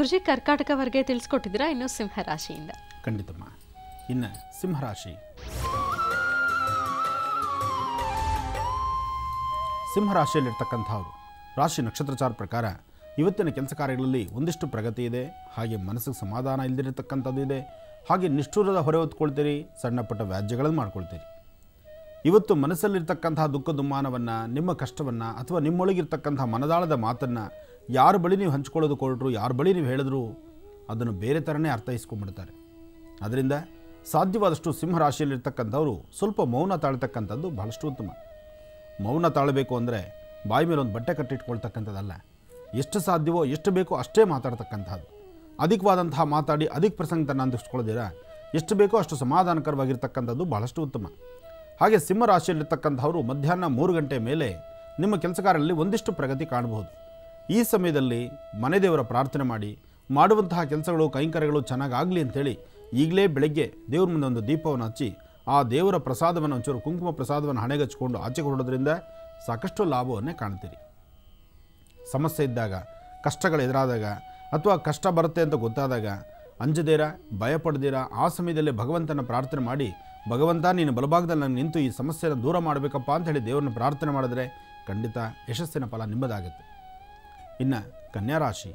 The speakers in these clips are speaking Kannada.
ಗುರುಜಿ ಕರ್ಕಾಟಕವರೆಗೆ ತಿಳಿಸ್ಕೊಟ್ಟಿದ್ದೀರಾ ಇನ್ನು ಸಿಂಹ ರಾಶಿಯಿಂದ ಖಂಡಿತಮ್ಮ ಇನ್ನು ಸಿಂಹರಾಶಿ ಸಿಂಹರಾಶಿಯಲ್ಲಿರ್ತಕ್ಕಂಥವ್ರು ರಾಶಿ ನಕ್ಷತ್ರಚಾರ ಪ್ರಕಾರ ಇವತ್ತಿನ ಕೆಲಸ ಕಾರ್ಯಗಳಲ್ಲಿ ಒಂದಿಷ್ಟು ಪ್ರಗತಿ ಇದೆ ಹಾಗೆ ಮನಸ್ಸಿಗೆ ಸಮಾಧಾನ ಇಲ್ದಿರತಕ್ಕಂಥದ್ದು ಇದೆ ಹಾಗೆ ನಿಷ್ಠುರದ ಹೊರೆ ಹೊತ್ಕೊಳ್ತೀರಿ ಸಣ್ಣ ಪುಟ್ಟ ವ್ಯಾಜ್ಯಗಳನ್ನು ಮಾಡ್ಕೊಳ್ತೀರಿ ಇವತ್ತು ಮನಸ್ಸಲ್ಲಿರ್ತಕ್ಕಂತಹ ದುಃಖ ದುಮ್ಮಾನವನ್ನು ನಿಮ್ಮ ಕಷ್ಟವನ್ನು ಅಥವಾ ನಿಮ್ಮೊಳಗಿರ್ತಕ್ಕಂಥ ಮನದಾಳದ ಮಾತನ್ನು ಯಾರ ಬಳಿ ನೀವು ಹಂಚ್ಕೊಳ್ಳೋದು ಕೊಟ್ಟರು ಯಾರ ಬಳಿ ನೀವು ಹೇಳಿದ್ರು ಅದನ್ನು ಬೇರೆ ಥರನೇ ಅರ್ಥೈಸ್ಕೊಂಡ್ಬಿಡ್ತಾರೆ ಅದರಿಂದ ಸಾಧ್ಯವಾದಷ್ಟು ಸಿಂಹರಾಶಿಯಲ್ಲಿರ್ತಕ್ಕಂಥವ್ರು ಸ್ವಲ್ಪ ಮೌನ ತಾಳ್ತಕ್ಕಂಥದ್ದು ಬಹಳಷ್ಟು ಉತ್ತಮ ಮೌನ ತಾಳಬೇಕು ಅಂದರೆ ಬಾಯಿ ಮೇಲೆ ಒಂದು ಬಟ್ಟೆ ಕಟ್ಟಿಟ್ಕೊಳ್ತಕ್ಕಂಥದ್ದಲ್ಲ ಎಷ್ಟು ಸಾಧ್ಯವೋ ಎಷ್ಟು ಬೇಕೋ ಅಷ್ಟೇ ಮಾತಾಡ್ತಕ್ಕಂಥದ್ದು ಅಧಿಕವಾದಂತಹ ಮಾತಾಡಿ ಅಧಿಕ ಪ್ರಸಂಗ ತನ್ನ ಅಂದಿಸ್ಕೊಳ್ಳೋದಿರ ಎಷ್ಟು ಬೇಕೋ ಅಷ್ಟು ಸಮಾಧಾನಕರವಾಗಿರ್ತಕ್ಕಂಥದ್ದು ಬಹಳಷ್ಟು ಉತ್ತಮ ಹಾಗೆ ಸಿಂಹರಾಶಿಯಲ್ಲಿರ್ತಕ್ಕಂಥವರು ಮಧ್ಯಾಹ್ನ ಮೂರು ಗಂಟೆ ಮೇಲೆ ನಿಮ್ಮ ಕೆಲಸಗಾರರಲ್ಲಿ ಒಂದಿಷ್ಟು ಪ್ರಗತಿ ಕಾಣಬಹುದು ಈ ಸಮಯದಲ್ಲಿ ಮನೆ ದೇವರ ಪ್ರಾರ್ಥನೆ ಮಾಡಿ ಮಾಡುವಂತಹ ಕೆಲಸಗಳು ಕೈಂಕರ್ಯಗಳು ಚೆನ್ನಾಗಾಗಲಿ ಅಂತೇಳಿ ಈಗಲೇ ಬೆಳಗ್ಗೆ ದೇವ್ರ ಮುಂದೆ ಒಂದು ದೀಪವನ್ನು ಹಚ್ಚಿ ಆ ದೇವರ ಪ್ರಸಾದವನ್ನು ಒಂಚೂರು ಕುಂಕುಮ ಪ್ರಸಾದವನ್ನು ಹಣೆಗೆ ಹಚ್ಕೊಂಡು ಆಚೆ ಹೊರಡೋದ್ರಿಂದ ಸಾಕಷ್ಟು ಲಾಭವನ್ನೇ ಕಾಣ್ತೀರಿ ಸಮಸ್ಯೆ ಇದ್ದಾಗ ಕಷ್ಟಗಳು ಎದುರಾದಾಗ ಅಥವಾ ಕಷ್ಟ ಬರುತ್ತೆ ಅಂತ ಗೊತ್ತಾದಾಗ ಅಂಜದೇರ ಭಯಪಡ್ದಿರ ಆ ಸಮಯದಲ್ಲಿ ಭಗವಂತನ ಪ್ರಾರ್ಥನೆ ಮಾಡಿ ಭಗವಂತ ನೀನು ಬಲಭಾಗದಲ್ಲಿ ನಾನು ನಿಂತು ಈ ಸಮಸ್ಯೆನ ದೂರ ಮಾಡಬೇಕಪ್ಪ ಅಂತ ಹೇಳಿ ದೇವರನ್ನ ಪ್ರಾರ್ಥನೆ ಮಾಡಿದ್ರೆ ಖಂಡಿತ ಯಶಸ್ಸಿನ ಫಲ ನಿಮ್ಮದಾಗುತ್ತೆ ಇನ್ನು ಕನ್ಯಾರಾಶಿ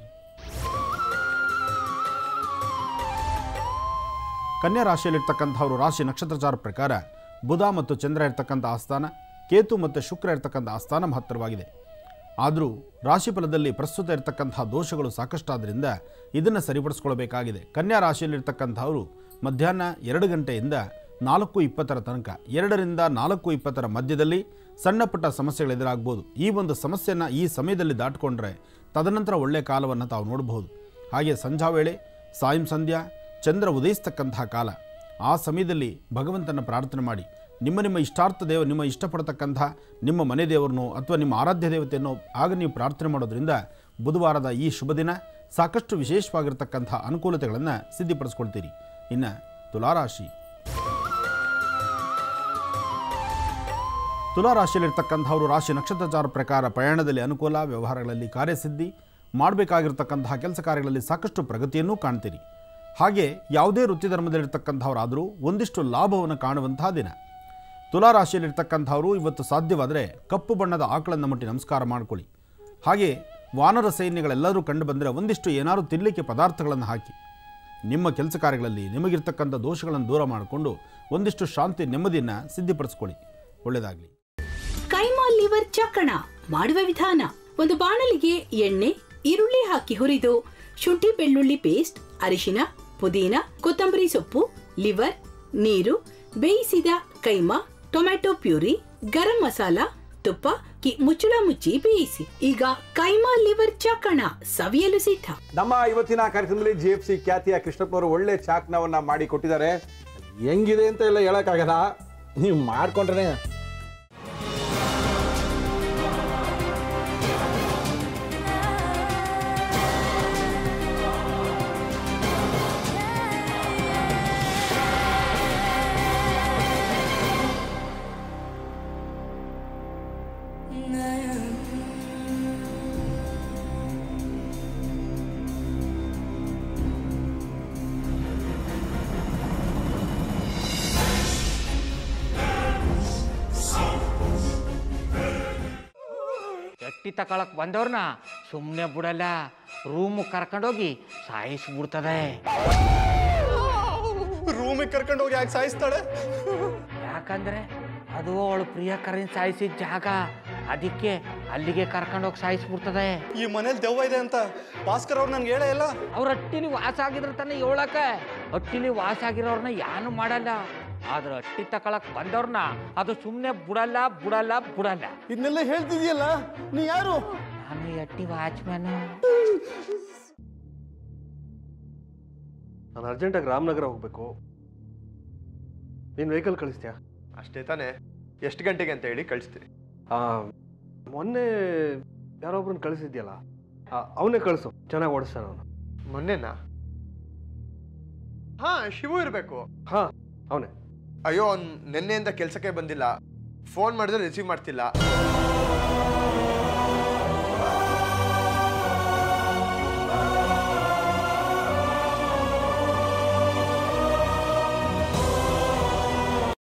ಕನ್ಯಾ ರಾಶಿಯಲ್ಲಿರ್ತಕ್ಕಂಥವರು ರಾಶಿ ನಕ್ಷತ್ರಚಾರ ಪ್ರಕಾರ ಬುಧ ಮತ್ತು ಚಂದ್ರ ಇರ್ತಕ್ಕಂಥ ಆಸ್ಥಾನ ಕೇತು ಮತ್ತು ಶುಕ್ರ ಇರ್ತಕ್ಕಂಥ ಆಸ್ಥಾನ ಮಹತ್ತರವಾಗಿದೆ ಆದರೂ ರಾಶಿ ಫಲದಲ್ಲಿ ಪ್ರಸ್ತುತ ಇರತಕ್ಕಂಥ ದೋಷಗಳು ಸಾಕಷ್ಟಾದ್ದರಿಂದ ಇದನ್ನು ಸರಿಪಡಿಸ್ಕೊಳ್ಬೇಕಾಗಿದೆ ಕನ್ಯಾ ರಾಶಿಯಲ್ಲಿರ್ತಕ್ಕಂಥವರು ಮಧ್ಯಾಹ್ನ ಎರಡು ಗಂಟೆಯಿಂದ ನಾಲ್ಕು ಇಪ್ಪತ್ತರ ತನಕ ಎರಡರಿಂದ ನಾಲ್ಕು ಇಪ್ಪತ್ತರ ಮಧ್ಯದಲ್ಲಿ ಸಣ್ಣ ಪುಟ್ಟ ಸಮಸ್ಯೆಗಳು ಎದುರಾಗ್ಬೋದು ಈ ಒಂದು ಸಮಸ್ಯೆಯನ್ನು ಈ ಸಮಯದಲ್ಲಿ ದಾಟಿಕೊಂಡ್ರೆ ತದನಂತರ ಒಳ್ಳೆಯ ಕಾಲವನ್ನು ತಾವು ನೋಡಬಹುದು ಹಾಗೆ ಸಂಧ್ಯಾ ವೇಳೆ ಸಾಯಂ ಸಂಧ್ಯಾ ಚಂದ್ರ ಉದಯಿಸ್ತಕ್ಕಂತಹ ಕಾಲ ಆ ಸಮಯದಲ್ಲಿ ಭಗವಂತನ ಪ್ರಾರ್ಥನೆ ಮಾಡಿ ನಿಮ್ಮ ನಿಮ್ಮ ಇಷ್ಟಾರ್ಥ ದೇವ ನಿಮ್ಮ ಇಷ್ಟಪಡ್ತಕ್ಕಂಥ ನಿಮ್ಮ ಮನೆ ದೇವರನ್ನು ಅಥವಾ ನಿಮ್ಮ ಆರಾಧ್ಯ ದೇವತೆಯನ್ನು ಆಗ ನೀವು ಪ್ರಾರ್ಥನೆ ಮಾಡೋದ್ರಿಂದ ಬುಧವಾರದ ಈ ಶುಭ ದಿನ ಸಾಕಷ್ಟು ವಿಶೇಷವಾಗಿರ್ತಕ್ಕಂಥ ಅನುಕೂಲತೆಗಳನ್ನು ಸಿದ್ಧಿಪಡಿಸ್ಕೊಳ್ತೀರಿ ಇನ್ನು ತುಲಾರಾಶಿ ತುಲಾರಾಶಿಯಲ್ಲಿರ್ತಕ್ಕಂಥವರು ರಾಶಿ ನಕ್ಷತ್ರಚಾರ ಪ್ರಕಾರ ಪ್ರಯಾಣದಲ್ಲಿ ಅನುಕೂಲ ವ್ಯವಹಾರಗಳಲ್ಲಿ ಕಾರ್ಯಸಿದ್ಧಿ ಮಾಡಬೇಕಾಗಿರ್ತಕ್ಕಂತಹ ಕೆಲಸ ಕಾರ್ಯಗಳಲ್ಲಿ ಸಾಕಷ್ಟು ಪ್ರಗತಿಯನ್ನೂ ಕಾಣ್ತೀರಿ ಹಾಗೆ ಯಾವುದೇ ವೃತ್ತಿ ಧರ್ಮದಲ್ಲಿರ್ತಕ್ಕಂಥವರಾದರೂ ಒಂದಿಷ್ಟು ಲಾಭವನ್ನು ಕಾಣುವಂತಹ ದಿನ ತುಲಾರಾಶಿಯಲ್ಲಿರ್ತಕ್ಕಂಥವರು ಇವತ್ತು ಸಾಧ್ಯವಾದರೆ ಕಪ್ಪು ಬಣ್ಣದ ಆಕಳನ್ನು ಮುಟ್ಟಿ ನಮಸ್ಕಾರ ಮಾಡಿಕೊಳ್ಳಿ ಹಾಗೆ ವಾನರ ಸೈನ್ಯಗಳೆಲ್ಲರೂ ಕಂಡು ಬಂದರೆ ಒಂದಿಷ್ಟು ಏನಾದರೂ ತಿನ್ನಲಿಕ್ಕೆ ಪದಾರ್ಥಗಳನ್ನು ಹಾಕಿ ನಿಮ್ಮ ಕೆಲಸ ಕಾರ್ಯಗಳಲ್ಲಿ ನಿಮಗಿರ್ತಕ್ಕಂಥ ದೋಷಗಳನ್ನು ದೂರ ಮಾಡಿಕೊಂಡು ಒಂದಿಷ್ಟು ಶಾಂತಿ ನೆಮ್ಮದಿಯನ್ನು ಸಿದ್ಧಿಪಡಿಸ್ಕೊಳ್ಳಿ ಒಳ್ಳೆಯದಾಗಲಿ ಕೈಮಾ ಲಿವರ್ ಚಕ್ಕಣ ಮಾಡುವ ವಿಧಾನ ಒಂದು ಬಾಣಲಿಗೆ ಎಣ್ಣೆ ಈರುಳ್ಳಿ ಹಾಕಿ ಹುರಿದು ಶುಂಠಿ ಬೆಳ್ಳುಳ್ಳಿ ಪೇಸ್ಟ್ ಅರಿಶಿನ ಪುದೀನ ಕೊತ್ತಂಬರಿ ಸೊಪ್ಪು ಲಿವರ್ ನೀರು ಬೇಯಿಸಿದ ಕೈಮಾ ಟೊಮ್ಯಾಟೊ ಪ್ಯೂರಿ ಗರಂ ಮಸಾಲ ತುಪ್ಪ ಕಿ ಮುಚ್ಚಳ ಮುಚ್ಚಿ ಬೇಯಿಸಿ ಈಗ ಕೈಮಾ ಲಿವರ್ ಚಕ್ಕಣ ಸವಿಯಲು ಸಿದ್ಧ ನಮ್ಮ ಇವತ್ತಿನ ಕಾರ್ಯಕ್ರಮದಲ್ಲಿ ಜಿ ಎಫ್ ಸಿ ಖ್ಯಾತಿಯ ಕೃಷ್ಣಪ್ಪನವರು ಒಳ್ಳೆ ಚಾಕ್ನವನ್ನ ಮಾಡಿ ಕೊಟ್ಟಿದ್ದಾರೆ ಹೆಂಗಿದೆ ಅಂತ ಎಲ್ಲ ಹೇಳಕ್ಕಾಗಲ್ಲ ನೀವು ಮಾಡ್ಕೊಂಡ್ರೆ ಎಟ್ಟಿ ತಕೊಳಕ್ ಬಂದವ್ರನ್ನ ಸುಮ್ಮನೆ ಬಿಡಲ್ಲ ರೂಮ್ ಕರ್ಕೊಂಡೋಗಿ ಸಾಯಿಸ್ಬಿಡ್ತದೆ ರೂಮಿಗೆ ಕರ್ಕೊಂಡು ಹೋಗಿ ಯಾಕೆ ಸಾಯಿಸ್ತಾಳೆ ಯಾಕಂದ್ರೆ ಅದು ಅವಳು ಪ್ರಿಯಕರನ್ ಸಾಯಿಸಿದ ಜಾಗ ಅದಕ್ಕೆ ಅಲ್ಲಿಗೆ ಕರ್ಕೊಂಡೋಗಿ ಸಾಯಿಸ್ಬಿಡ್ತದೆ ಈ ಮನೇಲಿ ದೆವ್ವ ಇದೆ ಅಂತ ಭಾಸ್ಕರ್ ಅವ್ರು ನನ್ಗೆ ಹೇಳೇ ಇಲ್ಲ ಅವ್ರ ಹಟ್ಟಿಲಿ ವಾಸ ಆಗಿದ್ರ ತಾನೆ ಹೇಳಕ ಹಟ್ಟಿಲಿ ವಾಸ ಆಗಿರೋರ್ನ ಯಾನು ಮಾಡಲ್ಲ ಆದ್ರೆ ಹಟ್ಟಿ ತಕೊಳಕ್ ಬಂದವ್ರನ್ನ ಅದು ಸುಮ್ಮನೆ ಬಿಡಲ್ಲ ಬಿಡಲ್ಲ ಬಿಡಲ್ಲ ಇದನ್ನೆಲ್ಲ ಹೇಳ್ತಿದ್ಯಲ್ಲ ನೀ ಯಾರು ನಾನು ಈ ಹಟ್ಟಿ ವಾಚ್ಮ್ಯಾನು ನಾನು ಅರ್ಜೆಂಟಾಗಿ ರಾಮನಗರ ಹೋಗಬೇಕು ನೀನು ವೆಹಿಕಲ್ ಕಳಿಸ್ತೀಯಾ ಅಷ್ಟೇ ತಾನೇ ಎಷ್ಟು ಗಂಟೆಗೆ ಅಂತ ಹೇಳಿ ಕಳಿಸ್ತೀನಿ ಆ, ಮೊನ್ನೆ ಯಾರೊಬ್ರನ್ನ ಕಳಿಸಿದ್ಯಲ್ಲ ಅವನೇ ಕಳಿಸು ಚೆನ್ನಾಗಿ ಓಡಿಸ್ತಾನೆ ಅವನು ಮೊನ್ನೆನಾ ಹಾ ಶಿವು ಇರಬೇಕು ಹಾಂ ಅವನೇ ಅಯ್ಯೋ ಅವ್ನು ನಿನ್ನೆಯಿಂದ ಕೆಲಸಕ್ಕೆ ಬಂದಿಲ್ಲ ಫೋನ್ ಮಾಡಿದ್ರೆ ರಿಸೀವ್ ಮಾಡ್ತಿಲ್ಲ